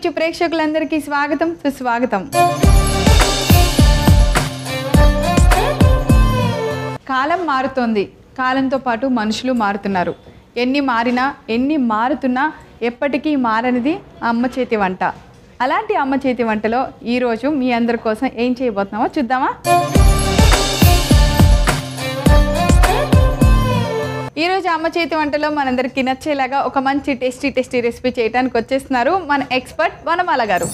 రుచి ప్రేక్షకులందరికీ స్వాగతం సుస్వాగతం కాలం మారుతోంది కాలంతో పాటు మనుషులు మారుతున్నారు ఎన్ని మారినా ఎన్ని మారుతున్నా ఎప్పటికీ మారనిది అమ్మ చేతి వంట అలాంటి అమ్మ చేతి వంటలో ఈరోజు మీ అందరి కోసం ఏం చేయబోతున్నామో చూద్దామా ఈరోజు అమ్మ చేతి వంటలో మనందరికీ నచ్చేలాగా ఒక మంచి టేస్టీ టేస్టీ రెసిపీ చేయడానికి వచ్చేస్తున్నారు మన ఎక్స్పర్ట్ వనమాల గారు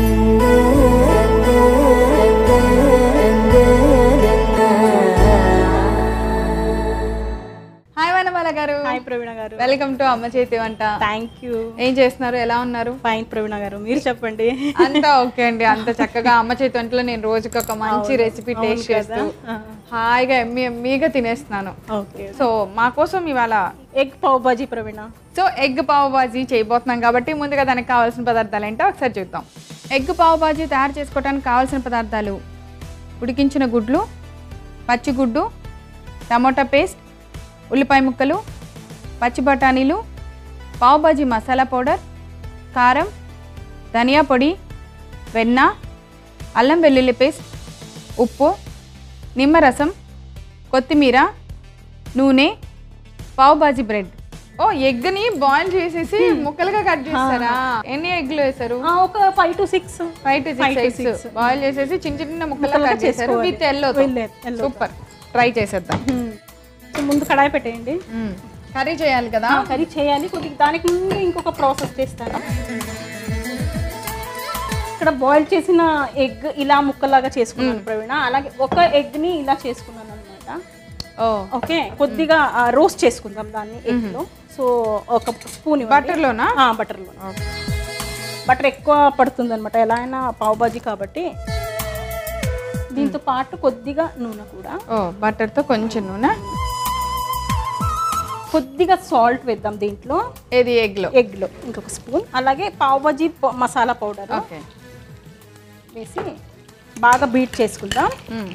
హాయ్ వనమాల గారు హాయ్ ప్రవీణ గారు వెల్కమ్ టు అమ్మ చేతి వంట థ్యాంక్ యూ ఏం చేస్తున్నారు ఎలా ఉన్నారు ఫైన్ ప్రవీణ గారు మీరు చెప్పండి అంతా ఓకే అండి అంత చక్కగా అమ్మ చేతి వంటలో నేను రోజుకి ఒక మంచి రెసిపీ టేస్ట్ చేస్తూ హాయిగా ఎమ్మి ఎమ్మిగా తినేస్తున్నాను ఓకే సో మా కోసం ఇవాళ egg pav bhaji Praveena so egg pav bhaji చేయబోతున్నాం కాబట్టి ముందుగా దానికి కావాల్సిన పదార్థాలు ఏంటో ఒకసారి చూద్దాం ఎగ్ పావు బాజీ తయారు చేసుకోవడానికి కావాల్సిన పదార్థాలు ఉడికించిన గుడ్లు పచ్చిగుడ్డు టమోటా పేస్ట్ ఉల్లిపాయ ముక్కలు పచ్చి బఠానీలు పావు బాజీ మసాలా పౌడర్ కారం ధనియా పొడి వెన్న అల్లం వెల్లుల్లి పేస్ట్ ఉప్పు నిమ్మరసం కొత్తిమీర నూనె పావు బాజీ బ్రెడ్ ఓ ఎగ్ ని బాయిల్ చేసేసి ముక్కలుగా కట్ చేస్తారా ఎన్ని ఎగ్లు వేసారు ఆ, ఒక five to six five to Five to six eggs six. Boil చేసేసి చిన్న చిన్న ముక్కలుగా ముక్కలుగా కట్ చేశారు చేసుకోవాలి. With yellow With yellow. Super try చేసేద్దాం సో ముందు కడాయి పెట్టేయండి కర్రీ చేయాలి కదా కర్రీ చేయాలి కొద్దిగా దానికి ముందు ఇంకొక ప్రాసెస్ చేస్తాను ఇక్కడ బాయిల్ చేసిన ఎగ్ ఇలా ముక్కలాగా చేసుకున్నాను ప్రవీణ అలాగే ఒక ఎగ్ ని ఇలా చేసుకున్నాను అనమాట ఓ ఓకే కొద్దిగా రోస్ట్ చేసుకుందాం దాన్ని egg లో సో ఒక స్పూన్ బటర్ లోనా బటర్లో బటర్ ఎక్కువ పడుతుంది అనమాట ఎలా అయినా పావు బాజీ కాబట్టి దీంతో పాటు కొద్దిగా నూనె కూడా ఓ బటర్ తో కొంచెం నూనె కొద్దిగా సాల్ట్ వేద్దాం దీంట్లో ఏది ఎగ్ లో ఎగ్లో ఇంకొక స్పూన్ అలాగే పావు బాజీ ప- మసాలా పౌడర్ ఓకే వేసి బాగా బీట్ చేసుకుందాం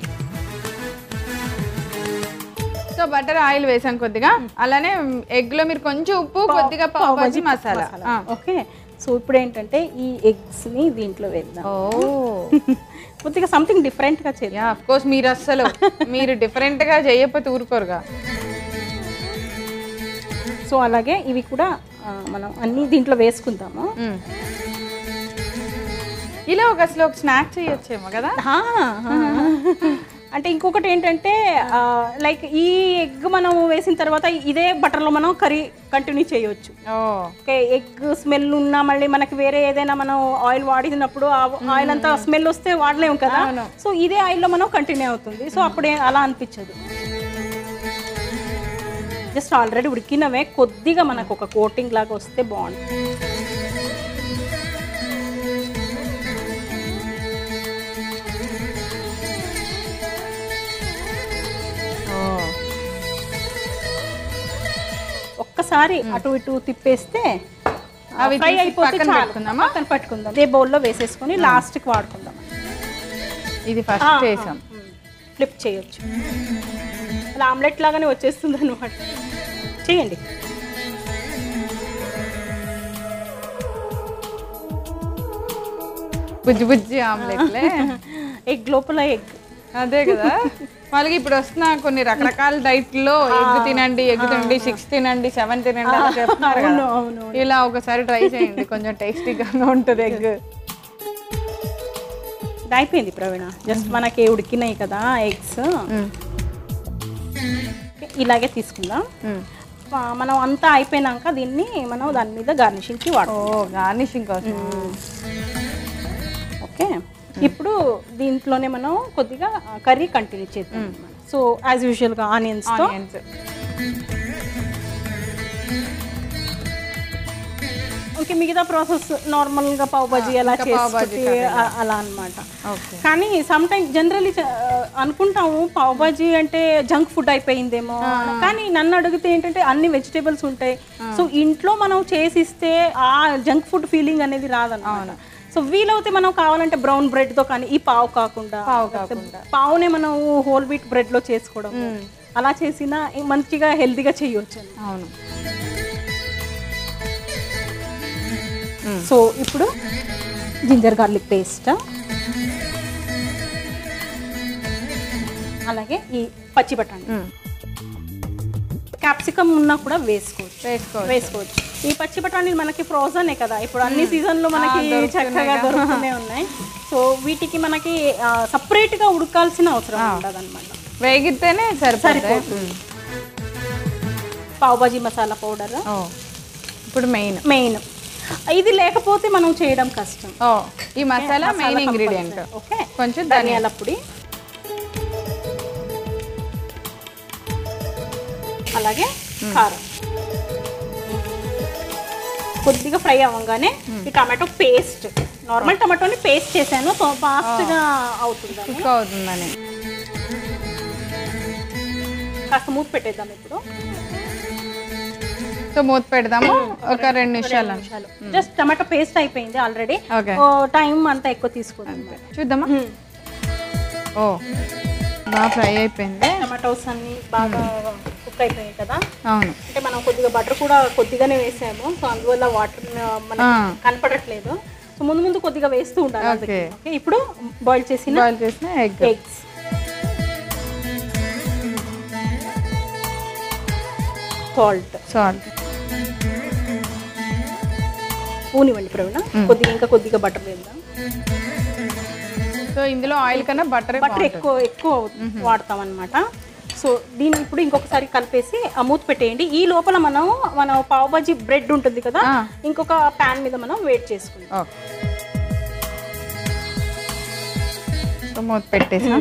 సో బటర్ ఆయిల్ వేసాం కొద్దిగా అలానే ఎగ్ లో మీరు కొంచెం ఉప్పు కొద్దిగా పావు భాజీ మసాలా ఆ. ఓకే సో ఇప్పుడు ఏంటంటే ఈ ఎగ్స్ ని దీంట్లో వేద్దాం ఓ కొద్దిగా సంథింగ్ డిఫరెంట్ గా చేద్దాం యా ఆఫ్ కోర్స్ మీరు అస్సలు మీరు డిఫరెంట్ గా చేయకపోతే ఊరుకోరుగా సో అలాగే ఇవి కూడా ఆ, మనం అన్ని దీంట్లో వేసుకుందాము మ్మ్. ఇలా ఒక అసలు ఒక స్నాక్ చేయొచ్చేమో కదా ఆ, ఆ. అంటే ఇంకొకటి ఏంటంటే లైక్ ఈ ఎగ్ మనం వేసిన తర్వాత ఇదే బటర్లో మనం కర్రీ కంటిన్యూ చేయొచ్చు ఓ ఓకే ఎగ్ స్మెల్ ఉన్నా మళ్ళీ మనకి వేరే ఏదైనా మనం ఆయిల్ వాడినప్పుడు ఆ ఆయిల్ అంతా స్మెల్ వస్తే వాడలేము కదా అవును. సో ఇదే ఆయిల్లో మనం కంటిన్యూ అవుతుంది సో అప్పుడే అలా అనిపించదు జస్ట్ ఆల్రెడీ ఉడికినవే కొద్దిగా మనకు ఒక కోటింగ్ లాగా వస్తే బాగుంటుంది ఓ ఒక్కసారి అటు ఇటు తిప్పేస్తే అవి ఫ్రై తీసి అయిపోతే పక్కన చాలు. పెట్టుకుందామా? పక్కన పెట్టుకుందాం ఇదే బౌల్లో వేసేసుకొని లాస్ట్కి వాడుకుందాం ఇది ఫస్ట్ చేసాం ఫ్లిప్ చేయొచ్చు అలా ఆమ్లెట్ లాగానే వచ్చేస్తుంది అనమాట చేయండి బుజ్జి బుజ్జి ఆమ్లెట్లే ఎగ్ లోపల ఎగ్ అదే కదా వాళ్ళకి ఇప్పుడు వస్తున్న కొన్ని రకరకాల డైట్ లో ఎగ్ తినండి ఎగ్ తినండి సిక్స్ తినండి సెవెన్ తినండి అలా చెప్తున్నారు అవును కదా. అవును ఇలా ఒకసారి ట్రై చేయండి కొంచెం టేస్టీగానే ఉంటుంది ఎగ్ ఇది అయిపోయింది ప్రవీణ జస్ట్ మనకి ఉడికినాయి కదా ఎగ్స్ ఇలాగే తీసుకుందాం ఆ, మనం అంతా అయిపోయినాక దీన్ని మనం దాని మీద గార్నిషింగ్కి ఓ వాడు గార్నిషింగ్ కోసం ఓకే ఇప్పుడు దీంట్లోనే మనం కొద్దిగా కర్రీ కంటిన్యూ చేద్దాం సో యాజ్ యూజువల్గా ఆనియన్స్తో ఆనియన్స్ ఓకే మిగతా ప్రాసెస్ నార్మల్గా పావు బజీ ఎలా ఇంకా పావ్ బాజీ చేసుకుంటే అ- అలా అన్నమాట ఓకే కానీ సమ్ టైమ్ జనరలీ అనుకుంటాము పావ్ బాజీ అంటే జంక్ ఫుడ్ అయిపోయిందేమో అని. కానీ నన్ను అడిగితే ఏంటంటే అన్ని వెజిటేబుల్స్ ఉంటాయి సో ఇంట్లో మనం చేసిస్తే ఆ జంక్ ఫుడ్ ఫీలింగ్ అనేది రాదన్నమాట సో వీలవుతే మనం కావాలంటే బ్రౌన్ బ్రెడ్ తో కానీ ఈ పావు కాకుండా పావు లేకపోతే కాకుండా. పావునే మనం హోల్ వీట్ బ్రెడ్ లో చేసుకోవడం అలా చేసినా మంచిగా హెల్తీగా చేయొచ్చు అవును సో ఇప్పుడు జింజర్ గార్లిక్ పేస్ట్ అలాగే ఈ పచ్చి బఠాణీ క్యాప్సికమ్ ఉన్నా కూడా వేసుకోవచ్చు వేసుకోవచ్చు వేసుకోవచ్చు ఈ పచ్చి బఠానీలు మనకి ఫ్రోజనే కదా ఇప్పుడు అన్ని సీజన్లో మనకి ఆ, దొరుకుతున్నాయి చక్కగా కదా. దొరుకుతూనే ఉన్నాయి సో వీటికి మనకి సపరేట్గా ఉడకాల్సిన అవసరం ఉండదు అనమాట వేగితేనే సరిపోతుంది సరిపోతుంది పావుబాజీ మసాలా పౌడర్ ఓ ఇప్పుడు మెయిన్ మెయిన్ ఇది లేకపోతే మనం చేయడం కష్టం ఓ ఈ మసాలా మెయిన్ ఇంగ్రీడియంట్ ఓకే కొంచెం ధనియాల పొడి అలాగే కారం కొద్దిగా ఫ్రై అవ్వగానే ఈ టమాటో పేస్ట్ నార్మల్ టమాటోని పేస్ట్ చేశాను సో ఫాస్ట్గా అవుతుంది కుక్ అవుతుందని కాస్త మూత పెట్టేద్దాం ఇప్పుడు సో మూత పెడదాము ఒక రెండు నిమిషాలు జస్ట్ టమాటో పేస్ట్ అయిపోయింది ఆల్రెడీ ఓకే టైం అంతా ఎక్కువ తీసుకుంటుంది చూద్దామా ఓ బాగా ఫ్రై అయిపోయింది టమాటోస్ అన్ని బాగా కుక్ అయిపోయాయి కదా అవును అంటే మనం కొద్దిగా బటర్ కూడా కొద్దిగానే వేసాము సో అందువల్ల వాటర్ మనకి ఆ. కనపడట్లేదు సో ముందు ముందు కొద్దిగా వేస్తూ ఉండాలి ఓకే. అందుకే. ఓకే ఇప్పుడు బాయిల్ చేసిన బాయిల్ చేసిన ఎగ్ ఎగ్స్ సాల్ట్ సాల్ట్ ఊనివ్వండి ప్రవీణ కొద్దిగా ఇంకా కొద్దిగా బటర్ వేద్దాం సో ఇందులో ఆయిల్ కన్నా బటర్ బటర్ ఎక్కువ ఎక్కువ వాడతాం అనమాట సో దీన్ని ఇప్పుడు ఇంకొకసారి కలిపేసి ఆ మూత పెట్టేయండి ఈ లోపల మనం మన పావు బాజీ బ్రెడ్ ఉంటుంది కదా ఆ. ఇంకొక ప్యాన్ మీద మనం వేట్ చేసుకుందాం ఓకే సో మూత పెట్టేసా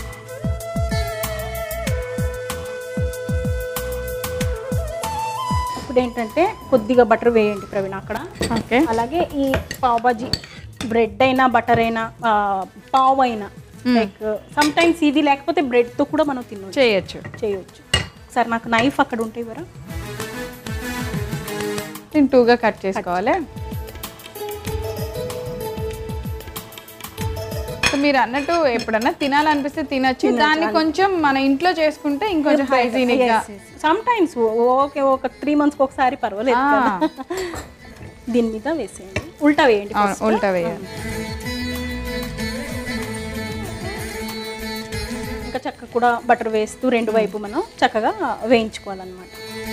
ఇప్పుడు ఏంటంటే కొద్దిగా బటర్ వేయండి ప్రవీణ అక్కడ ఓకే అలాగే ఈ పావ్ బాజీ బ్రెడ్ అయినా బటర్ అయినా ఆ, పావ్ అయినా లైక్ సమ్ టైమ్స్ ఇది లేకపోతే బ్రెడ్తో కూడా మనం తినవచ్చు చేయొచ్చు చేయొచ్చు ఒకసారి నాకు నైఫ్ అక్కడ ఉంటే ఇవ్వరా నేను టూగా కట్ చేసుకోవాలి సో మీరు అన్నట్టు ఎప్పుడన్నా తినాలనిపిస్తే తినొచ్చు దాన్ని కొంచెం మన ఇంట్లో చేసుకుంటే ఇంకొంచెం హైజీనిక్ గా సమ్ టైమ్స్ ఓకే ఒక త్రీ మంత్స్కి ఒకసారి పర్వాలేదు ఆ. కదా. దీని మీద వేసేయండి ఉల్టా వేయండి అవును first. ఉల్టా వేయాలి ఇంకా చక్కగా కూడా బటర్ వేస్తూ రెండు వైపు మనం చక్కగా వేయించుకోవాలన్నమాట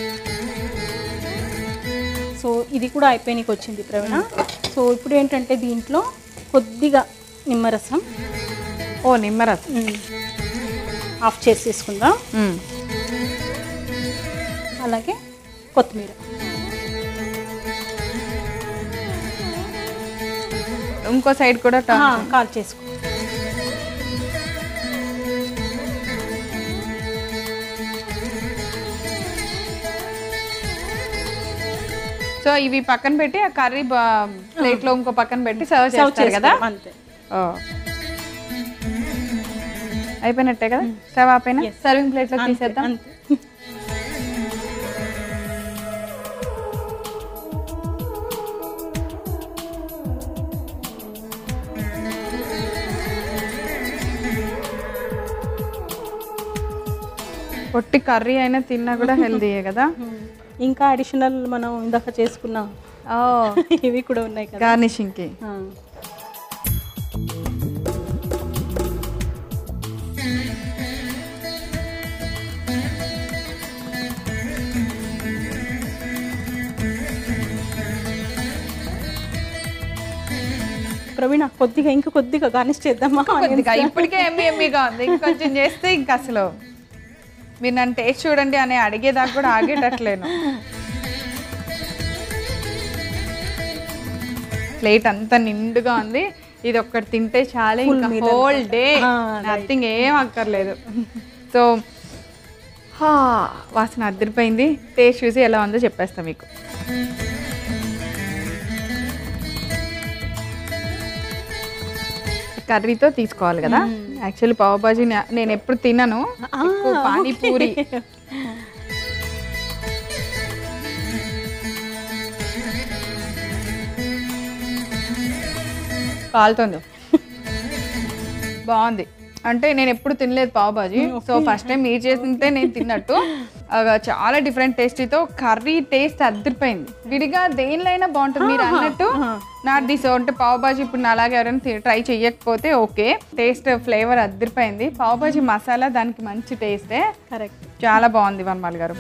సో ఇది కూడా అయిపోయినకి వచ్చింది ప్రవీణ సో ఇప్పుడు ఏంటంటే దీంట్లో కొద్దిగా నిమ్మరసం ఓ నిమ్మరసం మ్, ఆఫ్ చేసేసుకుందాం మ్మ్. అలాగే కొత్తిమీర ఇంకో సైడ్ కూడా ఆ, టర్న్ కాల్ చేసుకో సో ఇవి పక్కన పెట్టి ఆ కర్రీ ప్లేట్ లో ఇంకో పక్కన పెట్టి సర్వ్ సర్వ్ చేస్తారు కదా చేసుకోవడం అంతే ఓ అయిపోయినట్టే కదా స్టవ్ ఆపైన సర్వింగ్ ప్లేట్ లో తీసేద్దాం అంతే పొట్టి కర్రీ అయినా తిన్నా కూడా హెల్దీయే కదా ఇంకా అడిషనల్ మనం ఇందాక చేసుకున్న ఓ ఇవి కూడా ఉన్నాయి కదా గార్నిషింగ్ కి ఆ. ప్రవీణ కొద్దిగా ఇంకా కొద్దిగా గార్నిష్ చేద్దామా కొద్దిగా ఇప్పటికే ఎమ్మి ఎమ్మిగా ఉంది ఇంకొంచెం చేస్తే ఇంకా అసలు మీరు నన్ను టేస్ట్ చూడండి అని అడిగేదాకా కూడా ఆగేటట్లేను ప్లేట్ అంతా నిండుగా ఉంది ఇది ఒక్కటి తింటే చాలా ఇంకా హోల్ డే ఆ, నథింగ్ ఏం అక్కర్లేదు సో హా, వాసన అద్దరిపోయింది టేస్ట్ చూసి ఎలా ఉందో చెప్పేస్తా మీకు కర్రీతో తీసుకోవాలి కదా యాక్చువల్లీ పావు బాజీ నే- నేను ఎప్పుడు తినను ఎక్కువ పానీపూరి కాలుతుంది బాగుంది అంటే నేను ఎప్పుడు తినలేదు pav bhaji so first time మీరు చేసింటే నేను తిన్నట్టు ఆ, చాలా డిఫరెంట్ టేస్టీతో కర్రీ టేస్ట్ అద్దరిపోయింది విడిగా దేనిలైనా బాగుంటుంది మీరు అన్నట్టు నా డిస్ అంటే పావ్ బాజీ ఇప్పుడు నా అలాగే ఎవరైనా ట్రై చెయ్యకపోతే ఓకే టేస్ట్ ఫ్లేవర్ అద్దరిపోయింది పావ్ బాజీ మసాలా దానికి మంచి టేస్టే కరెక్ట్ చాలా బాగుంది వన్మాల్ గారు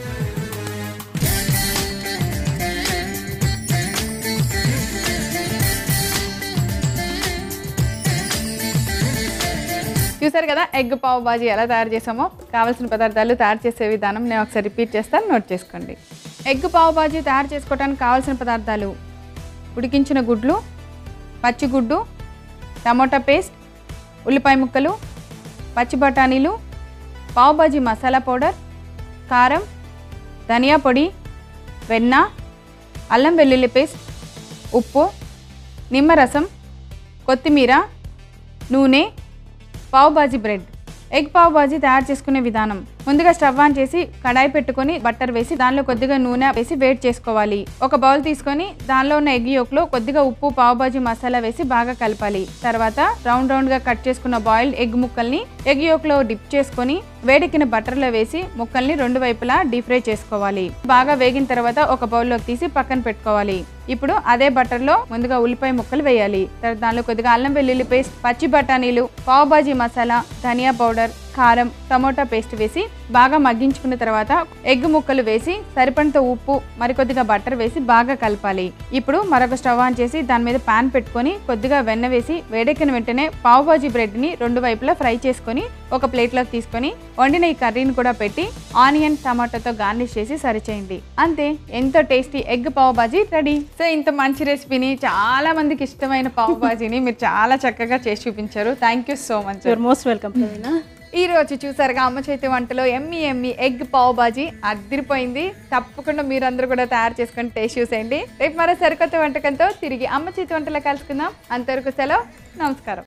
చూసారు కదా ఎగ్ పావ్ బాజీ ఎలా తయారు చేసామో కావాల్సిన పదార్థాలు తయారు చేసే విధానం నేను ఒకసారి రిపీట్ చేస్తాను నోట్ చేసుకోండి ఎగ్ పావ్ బాజీ తయారు చేసుకోవడానికి కావాల్సిన పదార్థాలు ఉడికించిన గుడ్లు పచ్చిగుడ్డు టమోటా పేస్ట్ ఉల్లిపాయ ముక్కలు పచ్చి బఠానీలు పావ్ బాజీ మసాలా పౌడర్ కారం ధనియా పొడి వెన్న అల్లం వెల్లుల్లి పేస్ట్ ఉప్పు నిమ్మరసం కొత్తిమీర నూనె పావ్ బాజీ బ్రెడ్ ఎగ్ పావ్ బాజీ తయారు చేసుకునే విధానం ముందుగా స్టవ్ ఆన్ చేసి కడాయి పెట్టుకొని బట్టర్ వేసి దానిలో కొద్దిగా నూనె వేసి వేడి చేసుకోవాలి ఒక బౌల్ తీసుకొని దానిలో ఉన్న ఎగ్ యోక్లో కొద్దిగా ఉప్పు పావ్ బాజీ మసాలా వేసి బాగా కలపాలి తర్వాత రౌండ్ రౌండ్ గా కట్ చేసుకున్న బాయిల్డ్ ఎగ్ ముక్కల్ని ఎగ్ యోక్లో డిప్ చేసుకొని వేడెక్కిన బటర్లో వేసి ముక్కల్ని రెండు వైపులా డీప్ ఫ్రై చేసుకోవాలి బాగా వేగిన తర్వాత ఒక బౌల్లోకి తీసి పక్కన పెట్టుకోవాలి ఇప్పుడు అదే బటర్లో ముందుగా ఉల్లిపాయ ముక్కలు వేయాలి తర్వాత దానిలో కొద్దిగా అల్లం వెల్లుల్లి పేస్ట్ పచ్చి బఠానీలు పావ్ బాజీ మసాలా ధనియా పౌడర్ కారం టమోటా పేస్ట్ వేసి బాగా మగ్గించుకున్న తర్వాత ఎగ్ ముక్కలు వేసి సరిపడంత ఉప్పు మరికొద్దిగా బటర్ వేసి బాగా కలపాలి ఇప్పుడు మరొక స్టవ్ ఆన్ చేసి దాని మీద పాన్ పెట్టుకొని కొద్దిగా వెన్న వేసి వేడెక్కిన వెంటనే పావ్ బాజీ బ్రెడ్ని రెండు వైపులా ఫ్రై చేసుకొని ఒక ప్లేట్లోకి తీసుకొని వండిన ఈ కర్రీని కూడా పెట్టి ఆనియన్ టమాటాతో గార్నిష్ చేసి సర్వ్ చేయండి అంతే ఎంతో tasty egg pav bhaji ready so ఇంత మంచి రెసిపీని చాలా మందికి ఇష్టమైన పావ్ బాజీని మీరు చాలా చక్కగా చేసి చూపించారు thank you so much your most welcome Praveena ఈ రోజు చూసారుగా అమ్మ చేతి వంటలో ఎమ్మి ఎమ్మి ఎగ్ పావ్ బాజీ అదిరిపోయింది తప్పకుండా మీరందరూ కూడా తయారు చేసుకొని టేస్ట్ చూసేయండి రేపు మరో సరికొత్త వంటకంతో తిరిగి అమ్మ చేతి వంటలో కలుసుకుందాం అంతవరకు సెలవు నమస్కారం